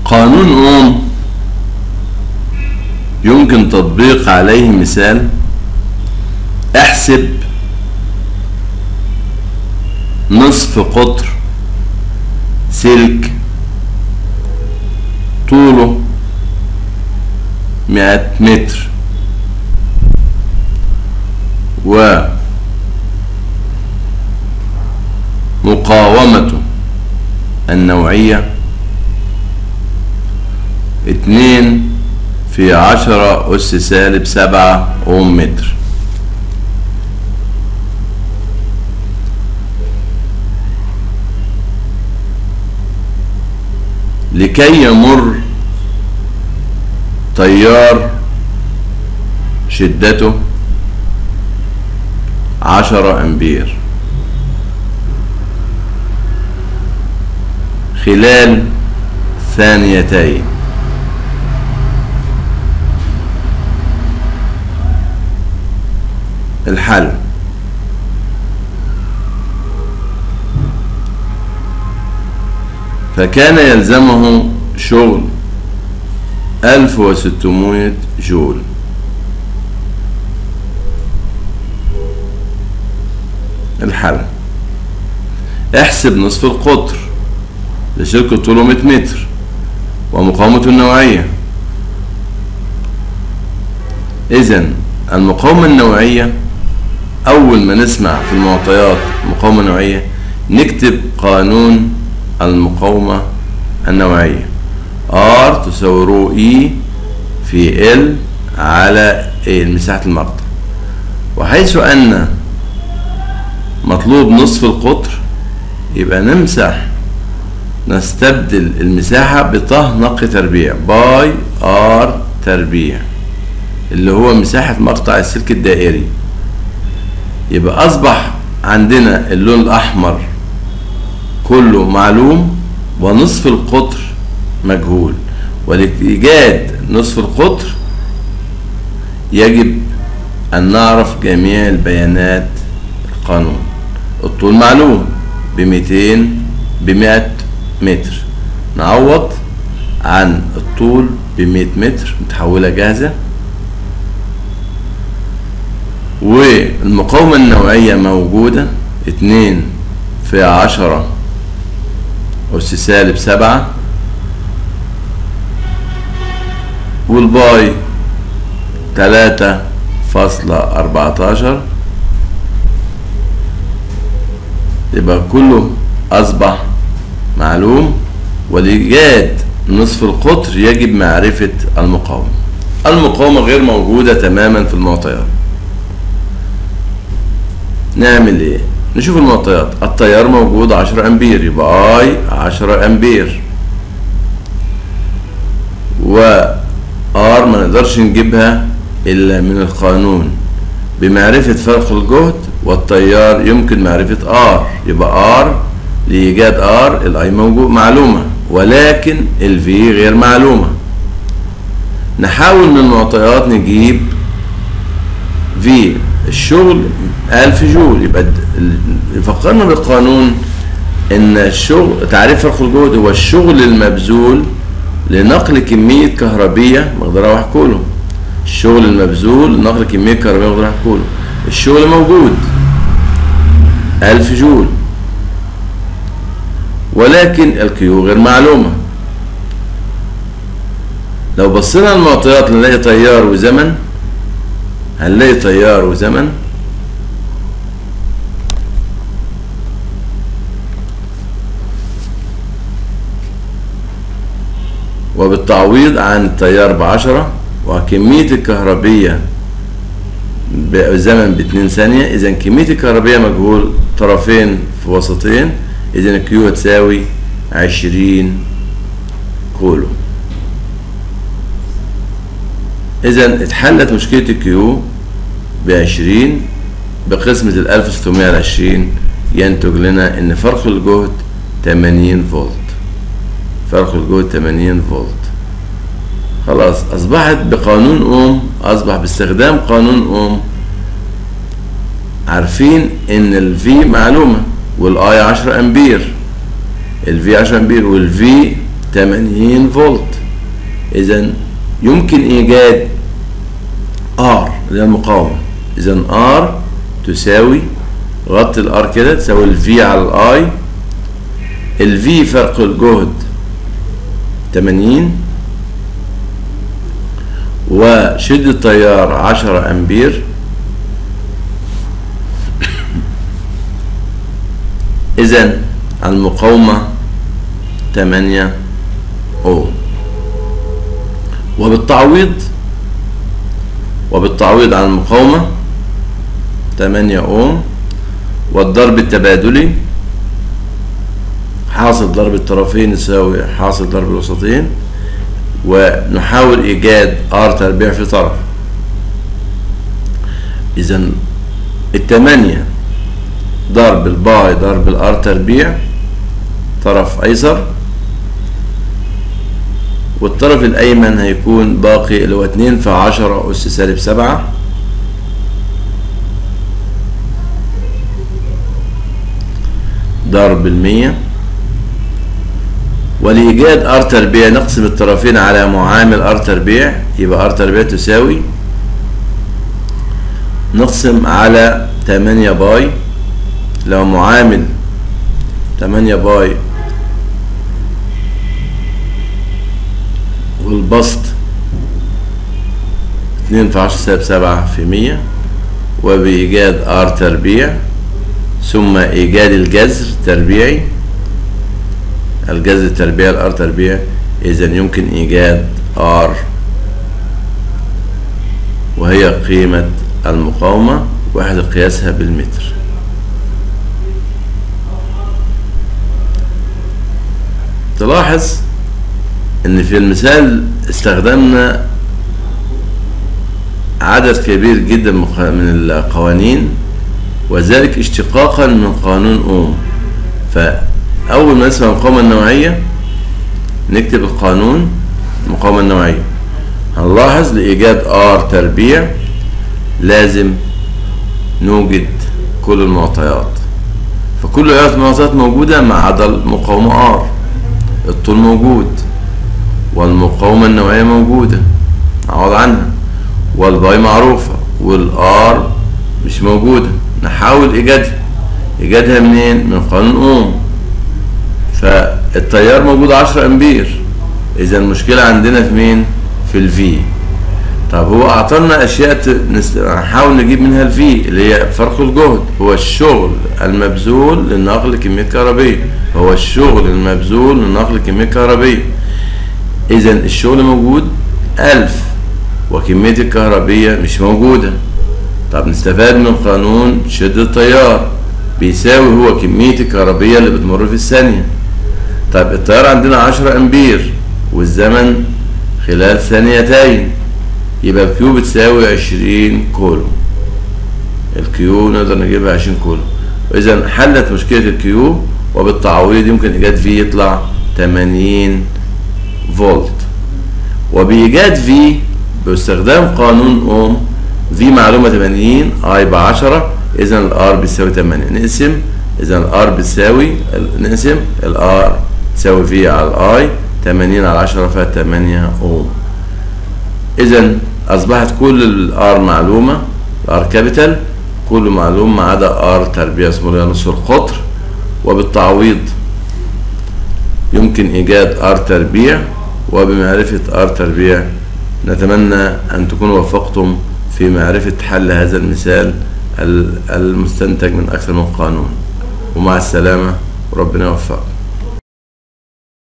قانون اوم يمكن تطبيق عليه مثال احسب نصف قطر سلك طوله مئة متر و مقاومته النوعية اتنين في عشرة أس سالب سبعة أوم متر لكي يمر تيار شدته عشرة أمبير خلال ثانيتين الحل فكان يلزمه شغل ألف وستمائة جول الحل احسب نصف القطر لسلك طوله 100 متر ومقاومته النوعية إذا المقاومة النوعية أول ما نسمع في المعطيات مقاومة نوعية نكتب قانون المقاومة النوعية R تساوي رو E في L على مساحة المقطع وحيث أن مطلوب نصف القطر يبقى نمسح نستبدل المساحة بطه نق تربيع باي ار تربيع اللي هو مساحة مقطع السلك الدائري يبقى أصبح عندنا اللون الأحمر كله معلوم ونصف القطر مجهول ولإيجاد نصف القطر يجب أن نعرف جميع البيانات القانون الطول معلوم بميتين بمئة متر نعوض عن الطول بمية متر متحولة جاهزة والمقاومة النوعية موجودة اتنين في عشرة أس سالب سبعة والباي تلاتة فاصلة أربعتاشر يبقى كله أصبح معلوم ولإيجاد نصف القطر يجب معرفة المقاومة المقاومة غير موجودة تماما في المعطيات نعمل ايه نشوف المعطيات التيار موجود 10 امبير يبقى اي 10 امبير و ار ما نقدرش نجيبها الا من القانون بمعرفة فرق الجهد والتيار يمكن معرفة ار يبقى ار لإيجاد ار الاي موجود معلومة ولكن الفي غير معلومة نحاول من المعطيات نجيب في الشغل 1000 جول يبقى فكرنا بالقانون ان الشغل تعريف فرق الجهد هو الشغل المبذول لنقل كمية كهربية مقدار واحد كولوم الشغل المبذول لنقل كمية كهربية مقدار واحد كولوم الشغل موجود 1000 جول ولكن الكيو غير معلومة لو بصينا على المعطيات نلاقي تيار وزمن هنلاقي تيار وزمن وبالتعويض عن التيار بعشرة وكمية الكهربية بزمن باتنين ثانية إذا كمية الكهربية مجهول طرفين في وسطين إذا الكيو هتساوي عشرين كولو إذا اتحلت مشكلة الكيو بعشرين بقسمة الألف ستمائة العشرين ينتج لنا إن فرق الجهد تمانين فولت فرق الجهد تمانين فولت خلاص أصبحت بقانون أوم أصبح باستخدام قانون أوم عارفين إن الفي معلومة والاي 10 امبير الفي 10 امبير والفي 80 فولت اذا يمكن ايجاد ار اللي هي المقاومه اذا ار تساوي غطي الار كده تساوي الفي على الاي الفي فرق الجهد 80 وشدة التيار 10 امبير اذا المقاومة 8 اوم وبالتعويض وبالتعويض عن المقاومة 8 اوم والضرب التبادلي حاصل ضرب الطرفين يساوي حاصل ضرب الوسطين ونحاول ايجاد ار تربيع في طرف اذا التمانية ضرب الباي ضرب الار تربيع طرف ايسر والطرف الايمن هيكون باقي اللي هو اتنين في عشرة اس سالب سبعة ضرب المية ولإيجاد ار تربيع نقسم الطرفين على معامل ار تربيع يبقى ار تربيع تساوي نقسم على 8 باي لو معامل 8 باي والبسط 2 في 10 سالب 7 في 100 وبإيجاد ار تربيع ثم إيجاد الجذر تربيعي الجذر التربيع الار تربيع إذا يمكن إيجاد ار وهي قيمة المقاومة وحدة قياسها بالمتر تلاحظ ان في المثال استخدمنا عدد كبير جدا من القوانين وذلك اشتقاقا من قانون اوم فاول ما نسمع المقاومه النوعيه نكتب القانون المقاومه النوعيه هنلاحظ لايجاد ار تربيع لازم نوجد كل المعطيات فكل المعطيات موجوده ما عدا المقاومه ار الطول موجود والمقاومة النوعية موجودة نعوض عنها والباي معروفة والار مش موجودة نحاول ايجادها ايجادها منين من قانون اوم فالتيار موجود 10 امبير اذا المشكلة عندنا في مين في الفي طب هو اعطانا اشياء نحاول نجيب منها الفي اللي هي فرق الجهد هو الشغل المبذول لنقل كمية كهربية هو الشغل المبذول لنقل كمية كهربية اذا الشغل موجود ألف وكمية الكهربية مش موجودة طب نستفاد من قانون شدة التيار بيساوي هو كمية الكهربية اللي بتمر في الثانية طب التيار عندنا عشرة امبير والزمن خلال ثانيتين يبقى الكيو بتساوي عشرين كولوم الكيو نقدر نجيبها عشرين كولوم اذا حلت مشكلة الكيو وبالتعويض يمكن ايجاد في يطلع تمانين فولت وبإيجاد في باستخدام قانون أوم في معلومة 80 اي ب 10 إذا الار بيساوي 8 نقسم إذا الار بتساوي نقسم الار تساوي في على الاي 80 على 10 فيها 8 أوم إذا أصبحت كل الار معلومة الار كابيتال كله معلوم ما عدا ار تربيع اسمه نصف القطر وبالتعويض يمكن إيجاد ار تربيع وبمعرفة ار تربيع نتمنى أن تكونوا وفقتم في معرفة حل هذا المثال المستنتج من أكثر من قانون ومع السلامة وربنا يوفقكم